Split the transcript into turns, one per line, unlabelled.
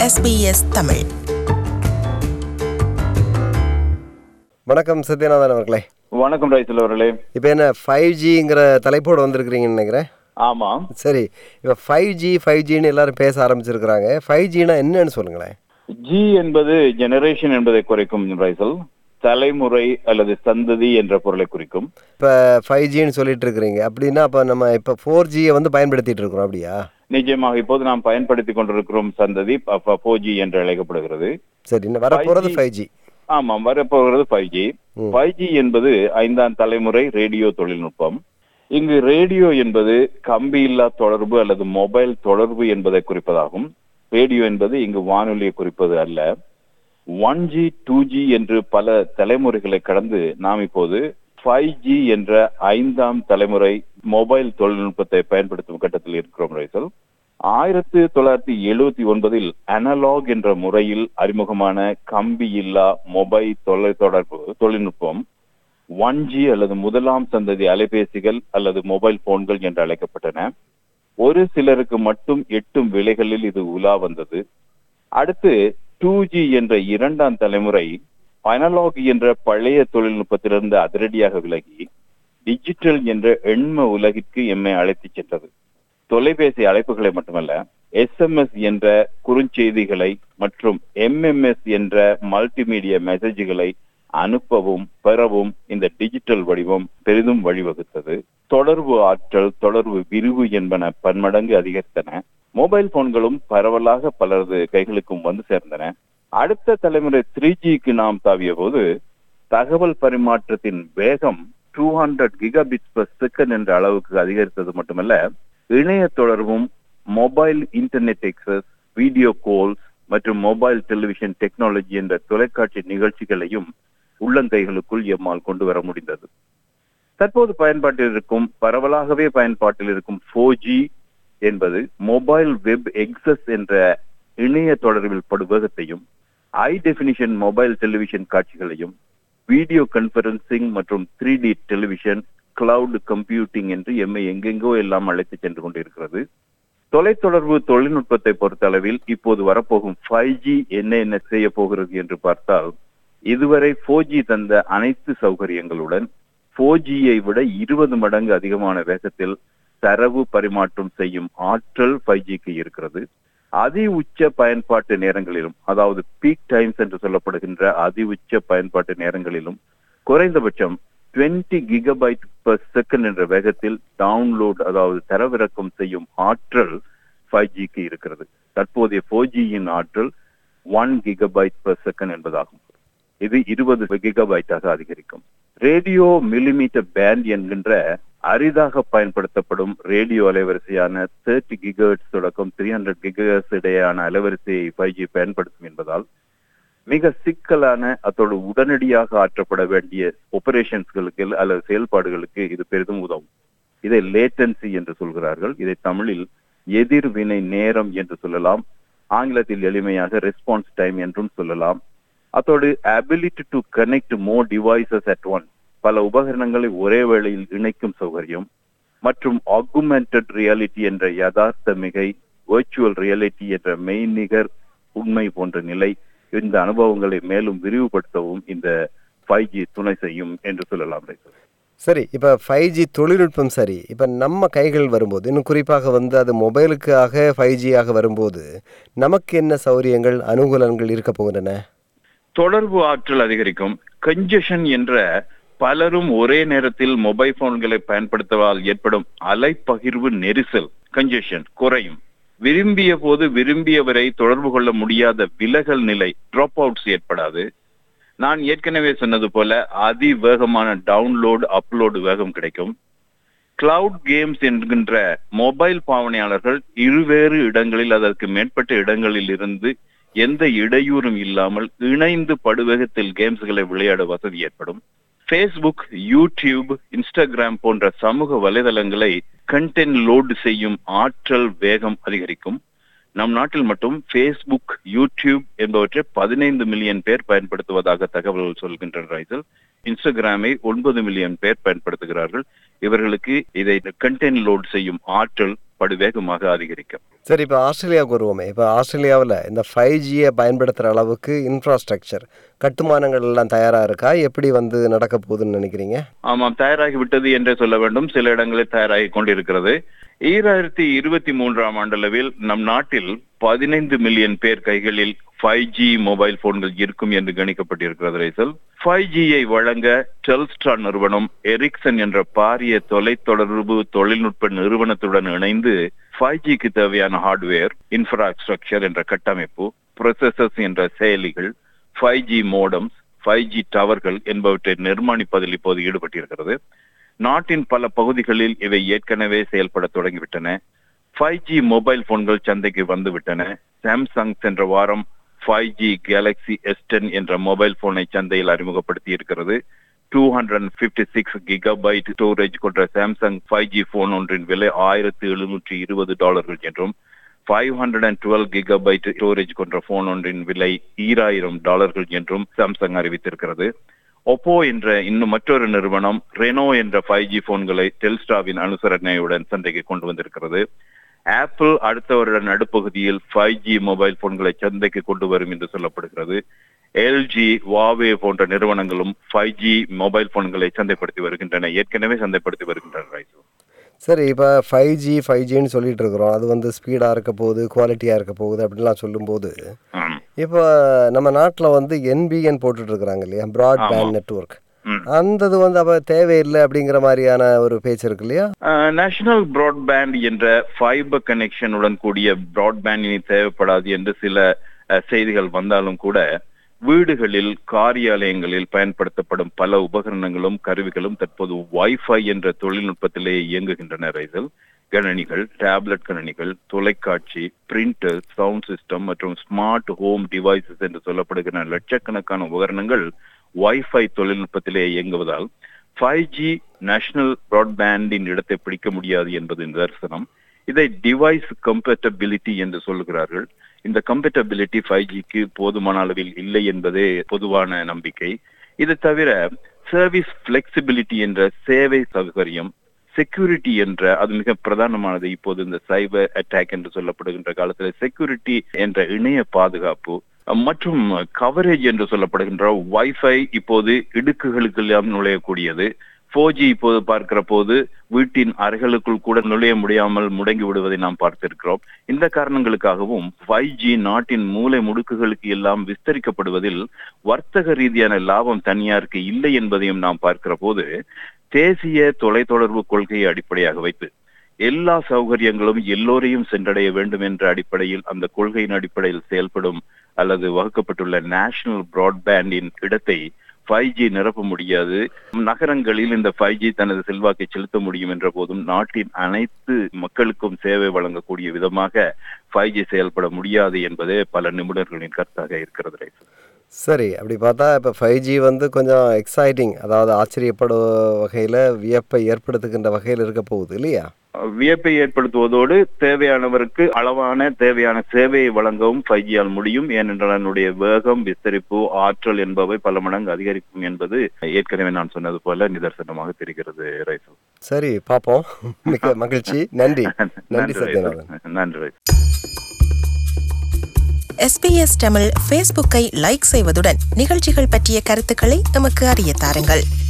SBS Tamil
வணக்கம் சத்யநாதன் அவர்களே
வணக்கம் ரைசல் அவர்களே
இப்போ என்ன ஃபைவ் ஜிங்கிற தலைப்போடு வந்திருக்கிறீங்கன்னு நினைக்கிறேன்
ஆமாம்
சரி இப்போ ஃபைவ் ஜி ஃபைவ் ஜின்னு எல்லாரும் பேச ஆரம்பிச்சிருக்கிறாங்க ஃபைவ் ஜினா என்னன்னு சொல்லுங்களேன்
ஜி என்பது ஜெனரேஷன் என்பதை குறைக்கும் ரைசல் தலைமுறை அல்லது சந்ததி என்ற பொருளை குறிக்கும்
இப்போ ஃபைவ் ஜின்னு சொல்லிட்டு இருக்கிறீங்க அப்படின்னா அப்போ நம்ம இப்போ ஃபோர் ஜியை வந்து பயன்படுத்திட்டு இருக்கிறோம் அப்படியா
நிச்சயமாக இப்போது நாம் பயன்படுத்தி கொண்டிருக்கிறோம் சந்ததி ஃபோர் ஜி என்று அழைக்கப்படுகிறது
சரி இன்னும் வரப்போகிறது
5G.
ஃபைவ் ஜி
ஆமாம் வரப்போகிறது ஃபைவ் ஜி ஃபைவ் ஜி என்பது ஐந்தாம் தலைமுறை ரேடியோ தொழில்நுட்பம் இங்கு ரேடியோ என்பது கம்பியில்லா தொடர்பு அல்லது மொபைல் தொடர்பு என்பதை குறிப்பதாகும் ரேடியோ என்பது இங்கு வானொலியை குறிப்பது அல்ல ஒன் ஜி டூ ஜி என்று பல தலைமுறைகளை கடந்து நாம் இப்போது ஃபைவ் ஜி என்ற ஐந்தாம் தலைமுறை மொபைல் தொழில்நுட்பத்தை பயன்படுத்தும் கட்டத்தில் இருக்கிறோம் ரைசல் ஆயிரத்தி தொள்ளாயிரத்தி எழுபத்தி ஒன்பதில் அனலாக் என்ற முறையில் அறிமுகமான கம்பி இல்லா மொபைல் தொலைத்தொடர்பு தொழில்நுட்பம் ஒன் ஜி அல்லது முதலாம் சந்ததி அலைபேசிகள் அல்லது மொபைல் போன்கள் என்று அழைக்கப்பட்டன ஒரு சிலருக்கு மட்டும் எட்டும் விலைகளில் இது உலா வந்தது அடுத்து டூ ஜி என்ற இரண்டாம் தலைமுறை அனலாக் என்ற பழைய தொழில்நுட்பத்திலிருந்து அதிரடியாக விலகி டிஜிட்டல் என்ற எண்ம உலகிற்கு எம்மை அழைத்துச் சென்றது தொலைபேசி அழைப்புகளை மட்டுமல்ல எஸ்எம்எஸ் என்ற குறுஞ்செய்திகளை மற்றும் எம்எம்எஸ் என்ற மல்டிமீடியா மெசேஜ்களை அனுப்பவும் பெறவும் இந்த டிஜிட்டல் வடிவம் பெரிதும் வழிவகுத்தது தொடர்பு ஆற்றல் தொடர்பு விரிவு என்பன பன்மடங்கு அதிகரித்தன மொபைல் போன்களும் பரவலாக பலரது கைகளுக்கும் வந்து சேர்ந்தன அடுத்த தலைமுறை த்ரீ ஜிக்கு நாம் தாவிய போது தகவல் பரிமாற்றத்தின் வேகம் two hundred gigabits per second என்ற அளவுக்கு அதிகரித்தது மட்டுமல்ல இணைய தொடர்பும் mobile internet access video calls மற்றும் மொபைல் டெலிவிஷன் டெக்னாலஜி என்ற தொலைக்காட்சி நிகழ்ச்சிகளையும் உள்ளங்கைகளுக்குள் எம்மால் கொண்டு வர முடிந்தது தற்போது பயன்பாட்டில் இருக்கும் பரவலாகவே பயன்பாட்டில் இருக்கும் ஃபோர் ஜி என்பது மொபைல் வெப் எக்ஸஸ் என்ற இணைய தொடர்பில் படு வேகத்தையும் ஹை டெபினிஷன் மொபைல் டெலிவிஷன் காட்சிகளையும் வீடியோ கான்பரன்சிங் மற்றும் three D television cloud computing என்று எம்மை எங்கெங்கோ எல்லாம் அழைத்து சென்று கொண்டிருக்கிறது தொலைத்தொடர்பு தொழில்நுட்பத்தை பொறுத்தளவில் இப்போது வரப்போகும் ஃபைவ் ஜி என்ன என்ன செய்ய போகிறது என்று பார்த்தால் இதுவரை ஃபோர் ஜி தந்த அனைத்து சௌகரியங்களுடன் ஃபோர் ஜியை விட இருபது மடங்கு அதிகமான வேகத்தில் தரவு பரிமாற்றம் செய்யும் ஆற்றல் ஃபைவ் ஜிக்கு இருக்கிறது அதி உச்ச பயன்பாட்டு நேரங்களிலும் அதாவது பீக் டைம்ஸ் என்று சொல்லப்படுகின்ற அதி உச்ச பயன்பாட்டு நேரங்களிலும் குறைந்தபட்சம் 20 கிகபைட் per செகண்ட் என்ற வேகத்தில் டவுன்லோட் அதாவது தரவிறக்கம் செய்யும் ஆற்றல் ஃபைவ் ஜிக்கு இருக்கிறது தற்போதைய ஃபோர் ஜியின் ஆற்றல் ஒன் கிகபைட் per செகண்ட் என்பதாகும் இது இருபது கிகபைட்டாக அதிகரிக்கும் ரேடியோ மில்லிமீட்டர் பேண்ட் என்கின்ற அரிதாக பயன்படுத்தப்படும் ரேடியோ அலைவரிசையான தேர்ட்டி கிகர்ட்ஸ் தொடக்கம் த்ரீ ஹண்ட்ரட் கிகர்ஸ் இடையேயான அலைவரிசையை ஃபைவ் ஜி பயன்படுத்தும் என்பதால் மிக சிக்கலான அத்தோடு உடனடியாக ஆற்றப்பட வேண்டிய ஒபரேஷன்ஸ்களுக்கு அல்லது செயல்பாடுகளுக்கு இது பெரிதும் உதவும் இதை லேட்டன்சி என்று சொல்கிறார்கள் இதை தமிழில் எதிர்வினை நேரம் என்று சொல்லலாம் ஆங்கிலத்தில் எளிமையாக ரெஸ்பான்ஸ் டைம் என்றும் சொல்லலாம் அத்தோடு ability to connect more devices at one பல உபகரணங்களை ஒரே வேளையில் இணைக்கும் சௌகரியம் மற்றும் ஆகுமெண்டட் ரியாலிட்டி என்ற யதார்த்த மிகை வர்ச்சுவல் ரியாலிட்டி என்ற மெய்நிகர் உண்மை போன்ற நிலை இந்த அனுபவங்களை மேலும் விரிவுபடுத்தவும் இந்த ஃபைவ் ஜி துணை செய்யும் என்று சொல்லலாம் ரைசல்.
சரி இப்போ ஃபைவ் ஜி தொழில்நுட்பம் சரி இப்போ நம்ம கைகள் வரும்போது இன்னும் குறிப்பாக வந்து அது மொபைலுக்காக ஃபைவ் ஜியாக வரும்போது நமக்கு என்ன சௌரியங்கள் அனுகூலங்கள் இருக்க போகின்றன
தொடர்பு ஆற்றல் அதிகரிக்கும் கன்ஜெஷன் என்ற பலரும் ஒரே நேரத்தில் மொபைல் போன்களை பயன்படுத்துவதால் ஏற்படும் அலைப்பகிர்வு நெரிசல் கன்ஜெஷன் குறையும் விரும்பிய போது விரும்பியவரை தொடர்பு கொள்ள முடியாத விலகல் நிலை டிராப் அவுட்ஸ் ஏற்படாது நான் ஏற்கனவே சொன்னது போல அதிவேகமான டவுன்லோட் அப்லோடு வேகம் கிடைக்கும் கிளவுட் கேம்ஸ் என்கின்ற மொபைல் பாவனையாளர்கள் இருவேறு இடங்களில் அதற்கு மேற்பட்ட இடங்களில் இருந்து எந்த இடையூறும் இல்லாமல் இணைந்து படுவேகத்தில் கேம்ஸ்களை விளையாட வசதி ஏற்படும் ஃபேஸ்புக் யூடியூப் இன்ஸ்டாகிராம் போன்ற சமூக வலைதளங்களை கண்டென்ட் லோட் செய்யும் ஆற்றல் வேகம் அதிகரிக்கும் நம் நாட்டில் மட்டும் ஃபேஸ்புக் யூடியூப் என்பவற்றை பதினைந்து மில்லியன் பேர் பயன்படுத்துவதாக தகவல்கள் சொல்கின்றன ரைசல் இன்ஸ்டாகிராமை ஒன்பது மில்லியன் பேர் பயன்படுத்துகிறார்கள் இவர்களுக்கு இதை கண்டென்ட் லோட் செய்யும் ஆற்றல் படுவேகமாக அதிகரிக்கும்
சரி இப்போ ஆஸ்திரேலியாவுக்கு வருவோமே இப்போ ஆஸ்திரேலியாவில் இந்த ஃபைவ் ஜியை பயன்படுத்துகிற அளவுக்கு இன்ஃப்ராஸ்ட்ரக்சர் கட்டுமானங்கள் எல்லாம் தயாராக இருக்கா எப்படி வந்து நடக்க போகுதுன்னு நினைக்கிறீங்க
ஆமாம் தயாராகி விட்டது என்றே சொல்ல வேண்டும் சில இடங்களில் தயாராகி கொண்டிருக்கிறது ஈராயிரத்தி இருபத்தி மூன்றாம் ஆண்டளவில் நம் நாட்டில் பதினைந்து மில்லியன் பேர் கைகளில் ஃபைவ் ஜி மொபைல் போன்கள் இருக்கும் என்று கணிக்கப்பட்டிருக்கிறது ரைசல் ஃபைவ் ஜியை வழங்க டெல்ஸ்ட்ரா நிறுவனம் எரிக்சன் என்ற பாரிய தொலைத்தொடர்பு தொழில்நுட்ப நிறுவனத்துடன் இணைந்து ஃபைவ் ஜிக்கு தேவையான ஹார்ட்வேர் இன்ஃப்ராஸ்ட்ரக்சர் என்ற கட்டமைப்பு ப்ரொசஸர்ஸ் என்ற செயலிகள் five G modems five G டவர்கள் என்பவற்றை நிர்மாணிப்பதில் இப்போது ஈடுபட்டிருக்கிறது நாட்டின் பல பகுதிகளில் இவை ஏற்கனவே செயல்பட தொடங்கிவிட்டன ஃபைவ் ஜி மொபைல் போன்கள் சந்தைக்கு வந்துவிட்டன சாம்சங் சென்ற வாரம் five G Galaxy S ten mobile மொபைல் போனை சந்தையில் அறிமுகப்படுத்தி இருக்கிறது two hundred fifty six gigabyte storage கொண்ட சாம்சங் ஃபைவ் ஜி போன் ஒன்றின் விலை ஆயிரத்தி எழுநூற்றி இருபது டாலர்கள் என்றும் five hundred and twelve gigabyte storage கொண்ட போன் ஒன்றின் விலை ஈராயிரம் டாலர்கள் என்றும் சாம்சங் அறிவித்திருக்கிறது ஒப்போ என்ற இன்னும் மற்றொரு நிறுவனம் ரெனோ என்ற ஃபைவ் ஜி போன்களை டெல்ஸ்டாவின் அனுசரணையுடன் சந்தைக்கு கொண்டு வந்திருக்கிறது ஆப்பிள் அடுத்த வருட நடுப்பகுதியில் ஃபைவ் ஜி மொபைல் போன்களை சந்தைக்கு கொண்டு வரும் என்று சொல்லப்படுகிறது எல்ஜி வாவே போன்ற நிறுவனங்களும் ஃபைவ் ஜி மொபைல் போன்களை சந்தைப்படுத்தி வருகின்றன ஏற்கனவே சந்தைப்படுத்தி வருகின்றன ரைசு
சரி இப்போ ஃபைவ் ஜி ஃபைவ் ஜின்னு சொல்லிட்டு இருக்கிறோம் அது வந்து ஸ்பீடாக இருக்க போகுது குவாலிட்டியாக இருக்க போகுது அப்படின்லாம் சொல்லும்போது
ஆம்.
இப்போ நம்ம நாட்டில் வந்து என்பிஎன் போட்டுட்டு இருக்கிறாங்க இல்லையா ப்ராட்பேண்ட் நெட்வொர்க்
ம்.
அந்த இது வந்து அப்போ தேவையில்லை அப்படிங்கிற மாதிரியான ஒரு பேச்சு இருக்கு இல்லையா
நேஷனல் பிராட்பேண்ட் என்ற ஃபைபர் கனெக்ஷனுடன் கூடிய பிராட்பேண்ட் இனி தேவைப்படாது என்று சில அஹ், செய்திகள் வந்தாலும் கூட வீடுகளில் காரியாலயங்களில் பயன்படுத்தப்படும் பல உபகரணங்களும் கருவிகளும் தற்போது வைஃபை என்ற தொழில்நுட்பத்திலே இயங்குகின்றன ரைசல் கணனிகள் டேப்லெட் கணனிகள் தொலைக்காட்சி பிரிண்டர் சவுண்ட் சிஸ்டம் மற்றும் ஸ்மார்ட் ஹோம் டிவைசஸ் என்று சொல்லப்படுகிற லட்சக்கணக்கான உபகரணங்கள் வைஃபை தொழில்நுட்பத்திலே இயங்குவதால் ஃபைவ் ஜி நேஷனல் பிராட்பேண்டின் இடத்தை பிடிக்க முடியாது என்பது நிதர்சனம் இதை டிவைஸ் கம்பேட்டபிலிட்டி என்று சொல்லுகிறார்கள் இந்த கம்பேட்டபிலிட்டி ஃபைவ் ஜிக்கு போதுமான அளவில் இல்லை என்பதே பொதுவான நம்பிக்கை இது தவிர சர்வீஸ் பிளெக்சிபிலிட்டி என்ற சேவை சௌகரியம் செக்யூரிட்டி என்ற அது மிக பிரதானமானது இப்போது இந்த சைபர் அட்டாக் என்று சொல்லப்படுகின்ற காலத்தில் செக்யூரிட்டி என்ற இணைய பாதுகாப்பு மற்றும் கவரேஜ் என்று சொல்லப்படுகின்ற வைஃபை இப்போது இடுக்குகளுக்கு எல்லாம் நுழையக்கூடியது ஃபோர் ஜி இப்போது பார்க்கிற போது வீட்டின் அறைகளுக்குள் கூட நுழைய முடியாமல் முடங்கி விடுவதை நாம் பார்த்திருக்கிறோம் இந்த காரணங்களுக்காகவும் ஃபைவ் ஜி நாட்டின் மூலை முடுக்குகளுக்கு எல்லாம் விஸ்தரிக்கப்படுவதில் வர்த்தக ரீதியான லாபம் தனியாருக்கு இல்லை என்பதையும் நாம் பார்க்கிற போது தேசிய தொலைத்தொடர்பு கொள்கையை அடிப்படையாக வைத்து எல்லா சௌகரியங்களும் எல்லோரையும் சென்றடைய வேண்டும் என்ற அடிப்படையில் அந்த கொள்கையின் அடிப்படையில் செயல்படும் அல்லது வகுக்கப்பட்டுள்ள நேஷனல் பிராட்பேண்டின் இடத்தை ஃபைவ் ஜி நிரப்ப முடியாது நகரங்களில் இந்த ஃபைவ் ஜி தனது செல்வாக்கை செலுத்த முடியும் என்ற போதும் நாட்டின் அனைத்து மக்களுக்கும் சேவை வழங்கக்கூடிய விதமாக ஃபைவ் ஜி செயல்பட முடியாது என்பதே பல நிபுணர்களின் கருத்தாக இருக்கிறது ரைசு.
சரி அப்படி பார்த்தா இப்போ ஃபைவ் ஜி வந்து கொஞ்சம் எக்ஸைட்டிங் அதாவது ஆச்சரியப்படும் வகையில் வியப்பை ஏற்படுத்துகின்ற வகையில் இருக்க போகுது இல்லையா
வியப்பை ஏற்படுத்துவதோடு தேவையானவருக்கு அளவான தேவையான சேவையை வழங்கவும் ஃபைவ் ஜியால் முடியும் ஏனென்றால் அதனுடைய வேகம் விஸ்தரிப்பு ஆற்றல் என்பவை பல மடங்கு அதிகரிக்கும் என்பது ஏற்கனவே நான் சொன்னது போல நிதர்சனமாக தெரிகிறது ரைசு
சரி பார்ப்போம் மிக மகிழ்ச்சி நன்றி நன்றி சத்யநாதன்
ரைசு. நன்றி ரைசு.
எஸ்பிஎஸ் தமிழ் ஃபேஸ்புக்கை லைக் செய்வதுடன் நிகழ்ச்சிகள் பற்றிய கருத்துக்களை எமக்கு அறிய தாருங்கள்